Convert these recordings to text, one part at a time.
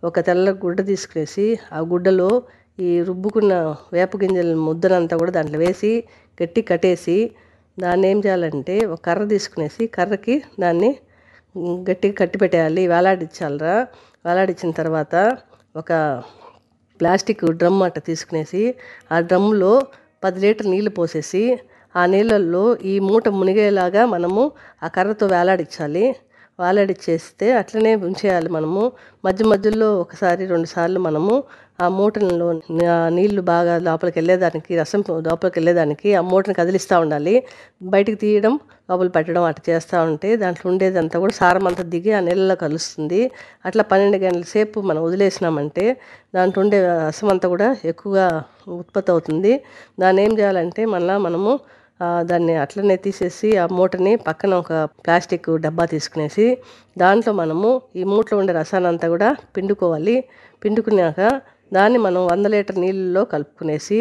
ఒక తెల్ల గుడ్డ తీసుకునేసి ఆ గుడ్డలో ఈ రుబ్బుకున్న వేప గింజల ముద్దనంతా కూడా దాంట్లో వేసి గట్టి కట్టేసి దాన్ని ఏం చేయాలంటే ఒక కర్ర తీసుకునేసి కర్రకి దాన్ని గట్టిగా కట్టి పెట్టేయాలి వేలాడించాలరా వేలాడించిన తర్వాత ఒక ప్లాస్టిక్ డ్రమ్ అట్ట తీసుకునేసి ఆ డ్రమ్లో పది లీటర్ నీళ్లు పోసేసి ఆ నీళ్ళల్లో ఈ మూట మునిగేలాగా మనము ఆ కర్రతో వేలాడించాలి వేలాడిచ్చేస్తే అట్లనే ఉంచేయాలి మనము మధ్య మధ్యలో ఒకసారి రెండు సార్లు మనము ఆ మూటలో నీళ్లు బాగా లోపలికి వెళ్ళేదానికి రసం లోపలికి వెళ్ళేదానికి ఆ మూటను కదిలిస్తూ ఉండాలి బయటికి తీయడం లోపల పెట్టడం అట్లా చేస్తూ ఉంటే దాంట్లో ఉండేదంతా కూడా సారం అంతా దిగి ఆ నీళ్ళలో కలుస్తుంది అట్లా పన్నెండు గంటల సేపు మనం వదిలేసినామంటే దాంట్లో ఉండే రసం అంతా కూడా ఎక్కువగా ఉత్పత్తి అవుతుంది దాన్ని ఏం చేయాలంటే మళ్ళీ మనము దాన్ని అట్లనే తీసేసి ఆ మూటని పక్కన ఒక ప్లాస్టిక్ డబ్బా తీసుకునేసి దాంట్లో మనము ఈ మూటలో ఉండే రసాన్ని అంతా కూడా పిండుకోవాలి పిండుకున్నాక దాన్ని మనం వంద లీటర్ నీళ్ళలో కలుపుకునేసి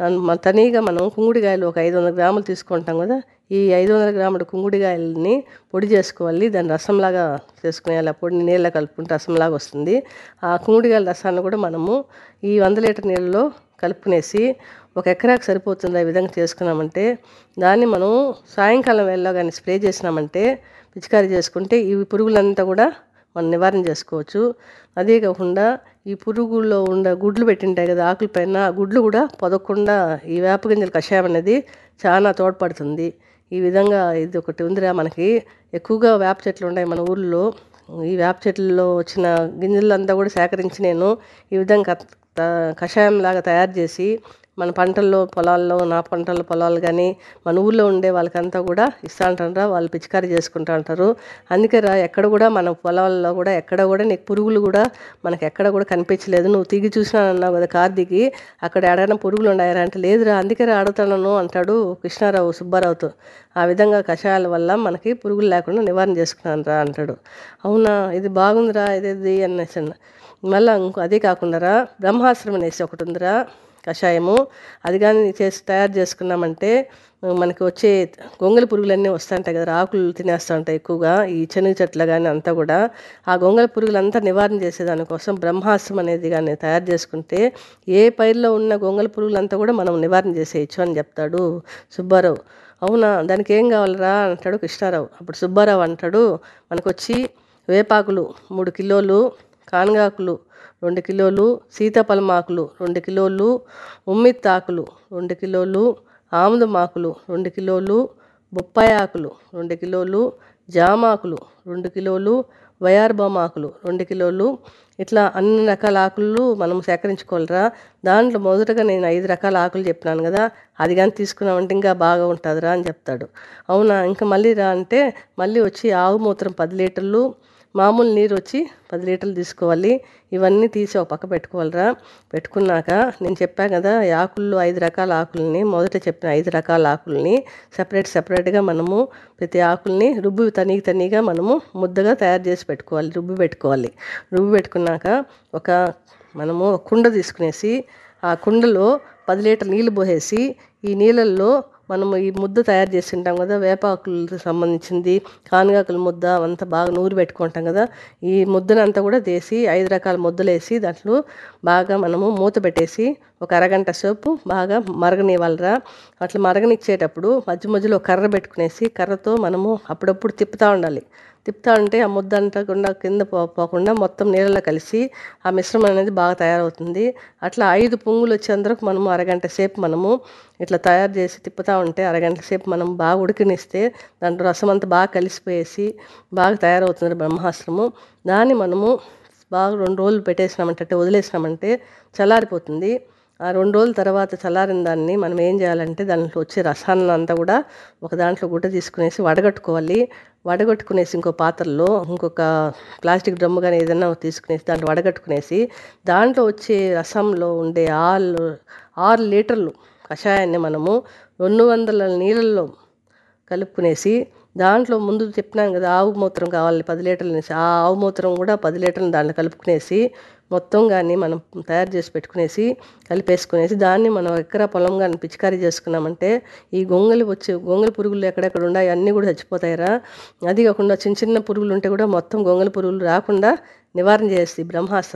తనీగా మనం కుంగుడికాయలు ఒక ఐదు వందల గ్రాములు తీసుకుంటాం కదా ఈ ఐదు వందల గ్రాముల కుంగుడికాయలని పొడి చేసుకోవాలి దాన్ని రసంలాగా చేసుకునే అలా పొడిని నీళ్ళలో కలుపుకుంటే రసంలాగా వస్తుంది ఆ కుంగుడికాయల రసాన్ని కూడా మనము ఈ వంద లీటర్ నీళ్ళలో కలుపుకునేసి ఒక ఎకరాకు సరిపోతుంది ఆ విధంగా చేసుకున్నామంటే దాన్ని మనం సాయంకాలం వేళ కానీ స్ప్రే చేసినామంటే పిచికారీ చేసుకుంటే ఈ పురుగులంతా కూడా మనం నివారణ చేసుకోవచ్చు అదే కాకుండా ఈ పురుగుల్లో ఉండే గుడ్లు పెట్టింటాయి కదా ఆకుల పైన ఆ గుడ్లు కూడా పొదకుండా ఈ వేప గింజల కషాయం అనేది చాలా తోడ్పడుతుంది ఈ విధంగా ఇది ఒకటి ఉందిరా మనకి ఎక్కువగా వేప చెట్లు ఉన్నాయి మన ఊర్లో ఈ వేప చెట్లలో వచ్చిన గింజలంతా కూడా సేకరించి నేను ఈ విధంగా కషాయం లాగా తయారు చేసి మన పంటల్లో పొలాల్లో నా పంటల పొలాలు కానీ మన ఊళ్ళో ఉండే వాళ్ళకంతా కూడా ఇస్తా ఉంటారా వాళ్ళు పిచికారీ చేసుకుంటా ఉంటారు అందుకే రా ఎక్కడ కూడా మన పొలాల్లో కూడా ఎక్కడ కూడా నీకు పురుగులు కూడా మనకి ఎక్కడ కూడా కనిపించలేదు నువ్వు తిరిగి చూసినానన్నావు కదా కార్ దిగి అక్కడ ఎడైనా పురుగులు ఉన్నాయరా అంటే లేదురా అందుకే రా అడుగుతాను అంటాడు కృష్ణారావు సుబ్బారావుతో ఆ విధంగా కషాయాల వల్ల మనకి పురుగులు లేకుండా నివారణ చేసుకున్నాను రా అంటాడు అవునా ఇది బాగుందిరా ఇదేది అనేసి మళ్ళీ ఇంకో అదే కాకుండా రా బ్రహ్మాశ్రమం అనేసి ఒకటి ఉందిరా కషాయము అది కానీ చేసి తయారు చేసుకున్నామంటే మనకి వచ్చే గొంగలి పురుగులన్నీ వస్తుంటాయి కదా ఆకులు తినేస్తూ ఉంటాయి ఎక్కువగా ఈ శనగ చెట్లు కానీ అంతా కూడా ఆ గొంగలి పురుగులంతా నివారణ చేసేదానికోసం బ్రహ్మాస్త్రం అనేది కానీ తయారు చేసుకుంటే ఏ పైరులో ఉన్న గొంగలి పురుగులంతా కూడా మనం నివారణ చేసేయచ్చు అని చెప్తాడు సుబ్బారావు అవునా దానికి ఏం కావాలరా అంటాడు కృష్ణారావు అప్పుడు సుబ్బారావు అంటాడు మనకు వచ్చి వేపాకులు మూడు కిలోలు కానగాకులు రెండు కిలోలు సీతాఫలమాకులు రెండు కిలోలు ఉమ్మిత్తాకులు రెండు కిలోలు ఆముదమాకులు రెండు కిలోలు బొప్పాయి ఆకులు రెండు కిలోలు జామాకులు రెండు కిలోలు వయార్బామాకులు రెండు కిలోలు ఇట్లా అన్ని రకాల ఆకులు మనం సేకరించుకోవాలిరా దాంట్లో మొదటగా నేను ఐదు రకాల ఆకులు చెప్పినాను కదా అది కానీ తీసుకున్నామంటే ఇంకా బాగా ఉంటుందిరా అని చెప్తాడు అవునా ఇంకా మళ్ళీ రా అంటే మళ్ళీ వచ్చి ఆవు మూత్రం పది లీటర్లు మామూలు నీరు వచ్చి పది లీటర్లు తీసుకోవాలి ఇవన్నీ తీసి ఒక పక్క పెట్టుకోవాలిరా పెట్టుకున్నాక నేను చెప్పాను కదా ఈ ఆకుల్లో ఐదు రకాల ఆకుల్ని మొదట చెప్పిన ఐదు రకాల ఆకుల్ని సపరేట్ సపరేట్గా మనము ప్రతి ఆకుల్ని రుబ్బు తనీగా తనీగా మనము ముద్దగా తయారు చేసి పెట్టుకోవాలి రుబ్బు పెట్టుకోవాలి రుబ్బు పెట్టుకున్నాక ఒక మనము ఒక కుండ తీసుకునేసి ఆ కుండలో పది లీటర్ నీళ్ళు పోసేసి ఈ నీళ్ళల్లో మనము ఈ ముద్ద తయారు చేసి ఉంటాం కదా వేపాకులకు సంబంధించింది కానగాకుల ముద్ద అవంతా బాగా నూరి పెట్టుకుంటాం కదా ఈ ముద్దనంతా కూడా తీసి ఐదు రకాల ముద్దలు వేసి దాంట్లో బాగా మనము మూత పెట్టేసి ఒక అరగంట సేపు బాగా మరగనివ్వాలిరా అట్లా మరగనిచ్చేటప్పుడు మధ్య మధ్యలో కర్ర పెట్టుకునేసి కర్రతో మనము అప్పుడప్పుడు తిప్పుతూ ఉండాలి తిప్పుతా ఉంటే ఆ ముద్ద అంటకుండా కింద పో పోకుండా మొత్తం నీళ్ళలో కలిసి ఆ మిశ్రమం అనేది బాగా తయారవుతుంది అట్లా ఐదు పొంగులు వచ్చేందుకు మనము అరగంట సేపు మనము ఇట్లా తయారు చేసి తిప్పుతూ ఉంటే అరగంట సేపు మనం బాగా ఉడికనిస్తే దాంట్లో రసం అంతా బాగా కలిసిపోయేసి బాగా తయారవుతుంది బ్రహ్మాస్త్రము దాన్ని మనము బాగా రెండు రోజులు పెట్టేసినామంటే వదిలేసినామంటే చల్లారిపోతుంది ఆ రెండు రోజుల తర్వాత చల్లారిన దాన్ని మనం ఏం చేయాలంటే దాంట్లో వచ్చే రసాన్ని అంతా కూడా ఒక దాంట్లో గుడ్డ తీసుకునేసి వడగట్టుకోవాలి వడగట్టుకునేసి ఇంకో పాత్రలో ఇంకొక ప్లాస్టిక్ డ్రమ్ము కానీ ఏదైనా తీసుకునేసి దాంట్లో వడగట్టుకునేసి దాంట్లో వచ్చే రసంలో ఉండే ఆరు ఆరు లీటర్లు కషాయాన్ని మనము రెండు వందల నీళ్ళల్లో కలుపుకునేసి దాంట్లో ముందు చెప్పినాను కదా ఆవు మూత్రం కావాలి పది లీటర్లు అనేసి ఆ ఆవు మూత్రం కూడా పది లీటర్లు దాంట్లో కలుపుకునేసి మొత్తం కానీ మనం తయారు చేసి పెట్టుకునేసి కలిపేసుకునేసి దాన్ని మనం ఎకరా పొలం కానీ పిచికారీ చేసుకున్నామంటే ఈ గొంగలి వచ్చే గొంగలి పురుగులు ఎక్కడెక్కడ ఉన్నాయి అన్నీ కూడా చచ్చిపోతాయిరా అది కాకుండా చిన్న చిన్న పురుగులు ఉంటే కూడా మొత్తం గొంగలి పురుగులు రాకుండా నివారణ చేసి బ్రహ్మాస్త్రం